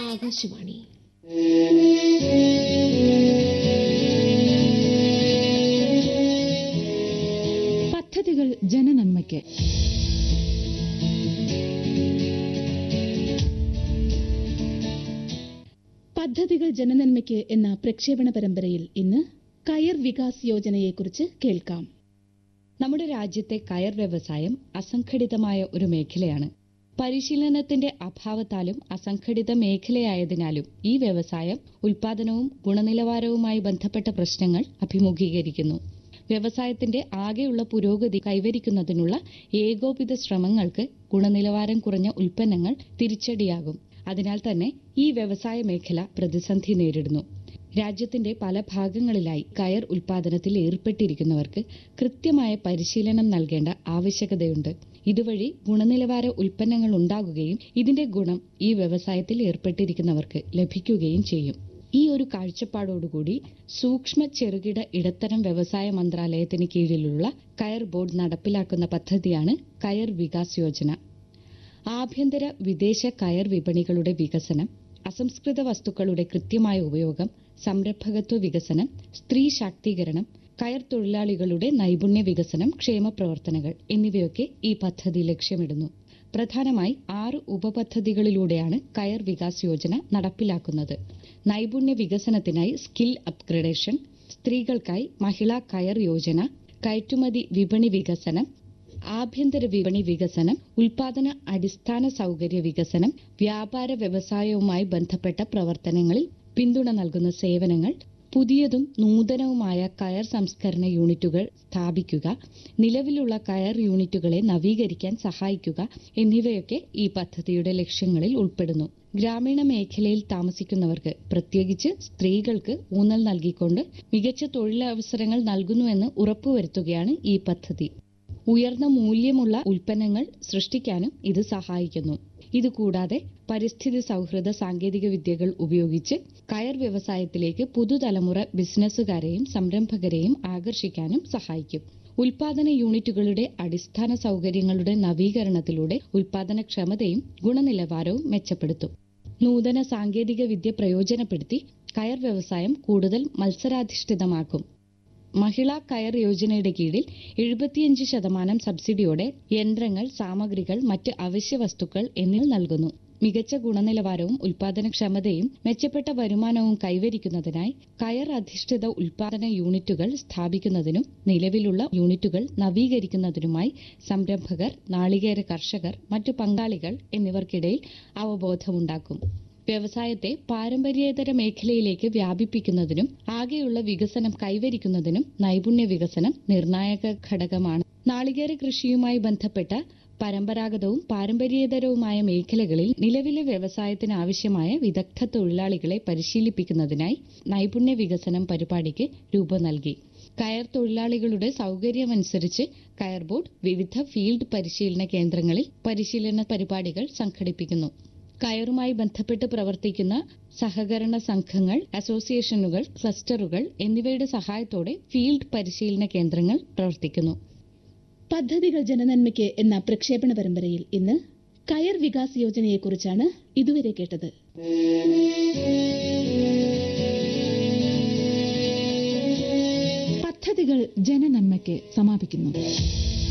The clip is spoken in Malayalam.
ആകാശവാണി പദ്ധതികൾ ജനനന്മയ്ക്ക് പദ്ധതികൾ ജനനന്മയ്ക്ക് എന്ന പ്രക്ഷേപണ പരമ്പരയിൽ ഇന്ന് കയർ വികാസ് യോജനയെക്കുറിച്ച് കേൾക്കാം നമ്മുടെ രാജ്യത്തെ കയർ വ്യവസായം അസംഘടിതമായ ഒരു മേഖലയാണ് പരിശീലനത്തിന്റെ അഭാവത്താലും അസംഘടിത മേഖലയായതിനാലും ഈ വ്യവസായം ഉൽപാദനവും ഗുണനിലവാരവുമായി ബന്ധപ്പെട്ട പ്രശ്നങ്ങൾ അഭിമുഖീകരിക്കുന്നു വ്യവസായത്തിന്റെ ആകെയുള്ള പുരോഗതി കൈവരിക്കുന്നതിനുള്ള ഏകോപിത ശ്രമങ്ങൾക്ക് ഗുണനിലവാരം കുറഞ്ഞ ഉൽപ്പന്നങ്ങൾ തിരിച്ചടിയാകും അതിനാൽ തന്നെ ഈ വ്യവസായ മേഖല പ്രതിസന്ധി നേരിടുന്നു രാജ്യത്തിന്റെ പല ഭാഗങ്ങളിലായി കയർ ഉൽപാദനത്തിൽ ഏർപ്പെട്ടിരിക്കുന്നവർക്ക് കൃത്യമായ പരിശീലനം നൽകേണ്ട ആവശ്യകതയുണ്ട് ഇതുവഴി ഗുണനിലവാര ഉൽപ്പന്നങ്ങൾ ഉണ്ടാകുകയും ഇതിന്റെ ഗുണം ഈ വ്യവസായത്തിൽ ഏർപ്പെട്ടിരിക്കുന്നവർക്ക് ലഭിക്കുകയും ചെയ്യും ഈ ഒരു കാഴ്ചപ്പാടോടുകൂടി സൂക്ഷ്മ ചെറുകിട ഇടത്തരം വ്യവസായ മന്ത്രാലയത്തിന് കീഴിലുള്ള കയർ ബോർഡ് നടപ്പിലാക്കുന്ന പദ്ധതിയാണ് കയർ വികാസ് യോജന ആഭ്യന്തര വിദേശ കയർ വിപണികളുടെ വികസനം അസംസ്കൃത വസ്തുക്കളുടെ കൃത്യമായ ഉപയോഗം സംരംഭകത്വ വികസനം സ്ത്രീ ശാക്തീകരണം കയർ തൊഴിലാളികളുടെ നൈപുണ്യ വികസനം ക്ഷേമ പ്രവർത്തനങ്ങൾ എന്നിവയൊക്കെ ഈ പദ്ധതി ലക്ഷ്യമിടുന്നു പ്രധാനമായി ആറ് ഉപപദ്ധതികളിലൂടെയാണ് കയർ വികാസ് യോജന നടപ്പിലാക്കുന്നത് നൈപുണ്യ വികസനത്തിനായി സ്കിൽ അപ്ഗ്രഡേഷൻ സ്ത്രീകൾക്കായി മഹിളാ കയർ യോജന കയറ്റുമതി വിപണി വികസനം ആഭ്യന്തര വിപണി വികസനം ഉൽപാദന അടിസ്ഥാന സൗകര്യ വികസനം വ്യാപാര വ്യവസായവുമായി ബന്ധപ്പെട്ട പ്രവർത്തനങ്ങളിൽ പിന്തുണ നൽകുന്ന സേവനങ്ങൾ പുതിയതും നൂതനവുമായ കയർ സംസ്കരണ യൂണിറ്റുകൾ സ്ഥാപിക്കുക നിലവിലുള്ള കയർ യൂണിറ്റുകളെ നവീകരിക്കാൻ സഹായിക്കുക എന്നിവയൊക്കെ ഈ പദ്ധതിയുടെ ലക്ഷ്യങ്ങളിൽ ഉൾപ്പെടുന്നു ഗ്രാമീണ മേഖലയിൽ താമസിക്കുന്നവർക്ക് പ്രത്യേകിച്ച് സ്ത്രീകൾക്ക് ഊന്നൽ നൽകിക്കൊണ്ട് മികച്ച തൊഴിലവസരങ്ങൾ നൽകുന്നുവെന്ന് ഉറപ്പുവരുത്തുകയാണ് ഈ പദ്ധതി ഉയർന്ന മൂല്യമുള്ള ഉൽപ്പന്നങ്ങൾ സൃഷ്ടിക്കാനും ഇത് സഹായിക്കുന്നു ഇതുകൂടാതെ പരിസ്ഥിതി സൗഹൃദ സാങ്കേതിക വിദ്യകൾ ഉപയോഗിച്ച് കയർ വ്യവസായത്തിലേക്ക് പുതുതലമുറ ബിസിനസ്സുകാരെയും സംരംഭകരെയും ആകർഷിക്കാനും സഹായിക്കും ഉൽപാദന യൂണിറ്റുകളുടെ അടിസ്ഥാന സൗകര്യങ്ങളുടെ നവീകരണത്തിലൂടെ ഉൽപാദനക്ഷമതയും ഗുണനിലവാരവും മെച്ചപ്പെടുത്തും നൂതന സാങ്കേതിക വിദ്യ പ്രയോജനപ്പെടുത്തി കയർ വ്യവസായം കൂടുതൽ മത്സരാധിഷ്ഠിതമാക്കും മഹിളാ കയർ യോജനയുടെ കീഴിൽ എഴുപത്തിയഞ്ച് ശതമാനം സബ്സിഡിയോടെ യന്ത്രങ്ങൾ സാമഗ്രികൾ മറ്റ് അവശ്യ വസ്തുക്കൾ എന്നിവ നൽകുന്നു മികച്ച ഗുണനിലവാരവും ഉൽപാദനക്ഷമതയും മെച്ചപ്പെട്ട വരുമാനവും കൈവരിക്കുന്നതിനായി കയർ അധിഷ്ഠിത ഉൽപാദന യൂണിറ്റുകൾ സ്ഥാപിക്കുന്നതിനും നിലവിലുള്ള യൂണിറ്റുകൾ നവീകരിക്കുന്നതിനുമായി സംരംഭകർ നാളികേര കർഷകർ മറ്റു പങ്കാളികൾ എന്നിവർക്കിടയിൽ അവബോധമുണ്ടാക്കും വ്യവസായത്തെ പാരമ്പര്യേതര മേഖലയിലേക്ക് വ്യാപിപ്പിക്കുന്നതിനും ആകെയുള്ള വികസനം കൈവരിക്കുന്നതിനും നൈപുണ്യ വികസനം നിർണായക ഘടകമാണ് നാളികേര കൃഷിയുമായി ബന്ധപ്പെട്ട പരമ്പരാഗതവും പാരമ്പര്യേതരവുമായ മേഖലകളിൽ നിലവിലെ വ്യവസായത്തിന് ആവശ്യമായ വിദഗ്ധ തൊഴിലാളികളെ പരിശീലിപ്പിക്കുന്നതിനായി നൈപുണ്യ വികസനം പരിപാടിക്ക് രൂപം നൽകി കയർ തൊഴിലാളികളുടെ സൗകര്യമനുസരിച്ച് കയർ ബോർഡ് വിവിധ ഫീൽഡ് പരിശീലന കേന്ദ്രങ്ങളിൽ പരിശീലന പരിപാടികൾ സംഘടിപ്പിക്കുന്നു കയറുമായി ബന്ധപ്പെട്ട് പ്രവർത്തിക്കുന്ന സഹകരണ സംഘങ്ങൾ അസോസിയേഷനുകൾ ക്ലസ്റ്ററുകൾ എന്നിവയുടെ സഹായത്തോടെ ഫീൽഡ് പരിശീലന കേന്ദ്രങ്ങൾ പ്രവർത്തിക്കുന്നു പദ്ധതികൾ ജനനന്മയ്ക്ക് എന്ന പ്രക്ഷേപണ പരമ്പരയിൽ ഇന്ന് കയർ വികാസ് യോജനയെക്കുറിച്ചാണ് ഇതുവരെ കേട്ടത് പദ്ധതികൾ ജനനന്മയ്ക്ക് സമാപിക്കുന്നു